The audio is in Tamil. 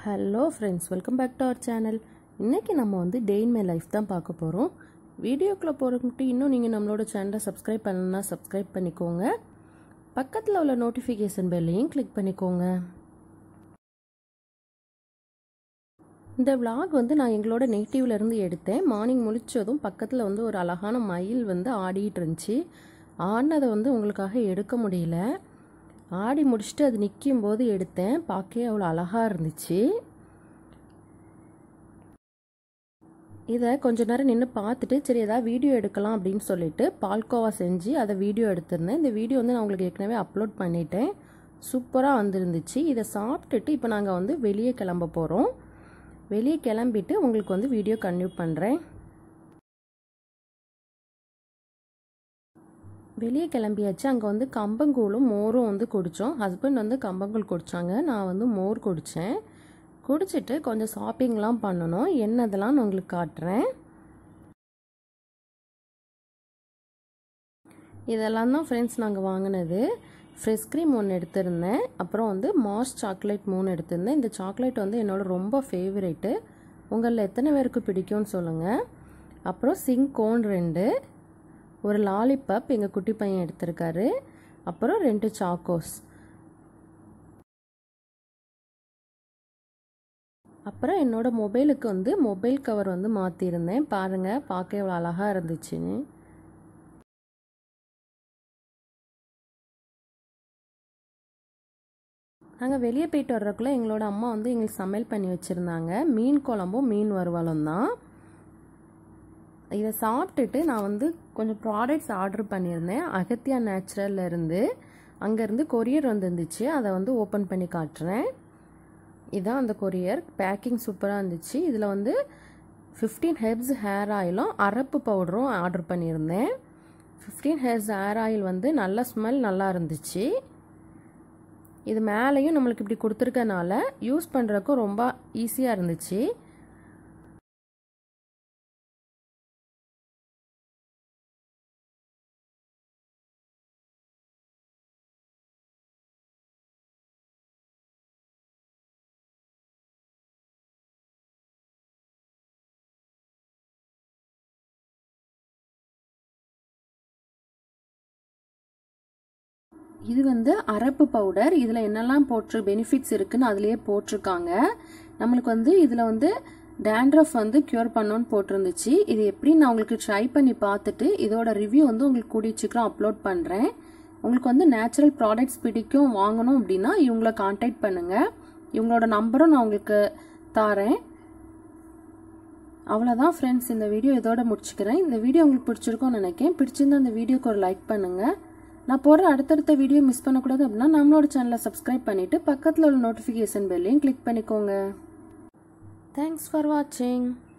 hello friends welcome back to our channel இன்றைக்கி நம்ம வந்து டே இன் மை லைஃப் தான் பார்க்க போகிறோம் வீடியோக்குள்ளே போகிறதுக்கு இன்னும் நீங்கள் நம்மளோட சேனலை சப்ஸ்கிரைப் பண்ணலன்னா சப்ஸ்கிரைப் பண்ணிக்கோங்க பக்கத்தில் உள்ள நோட்டிஃபிகேஷன் பெல்லையும் கிளிக் பண்ணிக்கோங்க இந்த vlog வந்து நான் எங்களோட நேட்டிவ்ல இருந்து எடுத்தேன் மார்னிங் முழிச்சதும் பக்கத்தில் வந்து ஒரு அழகான மயில் வந்து ஆடிட்டு இருந்துச்சு ஆடினதை வந்து உங்களுக்காக எடுக்க முடியல ஆடி முடிச்சுட்டு அது நிற்கும் போது எடுத்தேன் பார்க்கவே அவ்வளோ அழகாக இருந்துச்சு இதை கொஞ்ச நேரம் நின்று பார்த்துட்டு சரி ஏதாவது வீடியோ எடுக்கலாம் அப்படின்னு சொல்லிட்டு பால்கோவா செஞ்சு அதை வீடியோ எடுத்திருந்தேன் இந்த வீடியோ வந்து நான் உங்களுக்கு ஏற்கனவே அப்லோட் பண்ணிட்டேன் சூப்பராக வந்துருந்துச்சு இதை சாப்பிட்டுட்டு இப்போ நாங்கள் வந்து வெளியே கிளம்ப போகிறோம் வெளியே கிளம்பிட்டு உங்களுக்கு வந்து வீடியோ கன்டினியூ பண்ணுறேன் வெளியே கிளம்பியாச்சு அங்கே வந்து கம்பங்கூழும் மோரும் வந்து குடித்தோம் ஹஸ்பண்ட் வந்து கம்பங்கூழ் குடித்தாங்க நான் வந்து மோர் குடித்தேன் குடிச்சிட்டு கொஞ்சம் ஷாப்பிங்லாம் பண்ணணும் என்னதெல்லாம் நான் உங்களுக்கு காட்டுறேன் இதெல்லாம் தான் ஃப்ரெண்ட்ஸ் நாங்கள் வாங்கினது ஃப்ரெஷ் க்ரீம் ஒன்று எடுத்திருந்தேன் அப்புறம் வந்து மாஸ் சாக்லேட் மூணு எடுத்திருந்தேன் இந்த சாக்லேட் வந்து என்னோட ரொம்ப ஃபேவரெட்டு உங்களில் எத்தனை பேருக்கு பிடிக்கும்னு சொல்லுங்கள் அப்புறம் சிங் கோன் ரெண்டு ஒரு லாலிபப் எங்கள் குட்டி பையன் எடுத்திருக்காரு அப்புறம் ரெண்டு சாக்கோஸ் அப்புறம் என்னோட மொபைலுக்கு வந்து மொபைல் கவர் வந்து மாற்றிருந்தேன் பாருங்கள் பார்க்க எவ்வளோ அழகாக இருந்துச்சுன்னு நாங்கள் வெளியே போயிட்டு வர்றதுக்குள்ளே எங்களோட அம்மா வந்து எங்களுக்கு சமையல் பண்ணி வச்சுருந்தாங்க மீன் குழம்பும் மீன் வறுவலும் தான் இதை சாப்பிட்டுட்டு நான் வந்து கொஞ்சம் ப்ராடக்ட்ஸ் ஆர்டர் பண்ணியிருந்தேன் அகத்தியா நேச்சுரல்ல இருந்து அங்கேருந்து கொரியர் வந்துருந்துச்சு அதை வந்து ஓப்பன் பண்ணி காட்டுறேன் இதுதான் அந்த கொரியர் பேக்கிங் சூப்பராக இருந்துச்சு இதில் வந்து ஃபிஃப்டீன் ஹெர்ப்ஸ் ஹேர் ஆயிலும் அரப்பு பவுடரும் ஆர்டர் பண்ணியிருந்தேன் ஃபிஃப்டீன் ஹெர்ப்ஸ் ஹேர் ஆயில் வந்து நல்ல ஸ்மெல் நல்லா இருந்துச்சு இது மேலேயும் நம்மளுக்கு இப்படி கொடுத்துருக்கனால யூஸ் பண்ணுறதுக்கும் ரொம்ப ஈஸியாக இருந்துச்சு இது வந்து அரப்பு பவுடர் இதில் என்னெல்லாம் போட்டு பெனிஃபிட்ஸ் இருக்குன்னு அதுலேயே போட்டிருக்காங்க நம்மளுக்கு வந்து இதில் வந்து டேண்ட்ரஃப் வந்து க்யூர் பண்ணோன்னு போட்டிருந்துச்சு இது எப்படி நான் உங்களுக்கு ட்ரை பண்ணி பார்த்துட்டு இதோட ரிவ்யூ வந்து உங்களுக்கு கூடிய சீக்கிரம் அப்லோட் பண்ணுறேன் உங்களுக்கு வந்து நேச்சுரல் ப்ராடக்ட்ஸ் பிடிக்கும் வாங்கணும் அப்படின்னா இவங்களை காண்டாக்ட் பண்ணுங்கள் இவங்களோட நம்பரும் நான் உங்களுக்கு தாரேன் அவ்வளோதான் ஃப்ரெண்ட்ஸ் இந்த வீடியோ இதோட முடிச்சுக்கிறேன் இந்த வீடியோ உங்களுக்கு பிடிச்சிருக்கும்னு நினைக்கிறேன் பிடிச்சிருந்தா அந்த வீடியோக்கு ஒரு லைக் பண்ணுங்கள் நான் போடுற அடுத்தடுத்த வீடியோ மிஸ் பண்ணக்கூடாது அப்படின்னா நம்மளோட சேனலை சப்ஸ்கிரைப் பண்ணிவிட்டு பக்கத்தில் உள்ள நோட்டிஃபிகேஷன் பெல்லையும் கிளிக் பண்ணிக்கோங்க தேங்க்ஸ் ஃபார் வாட்சிங்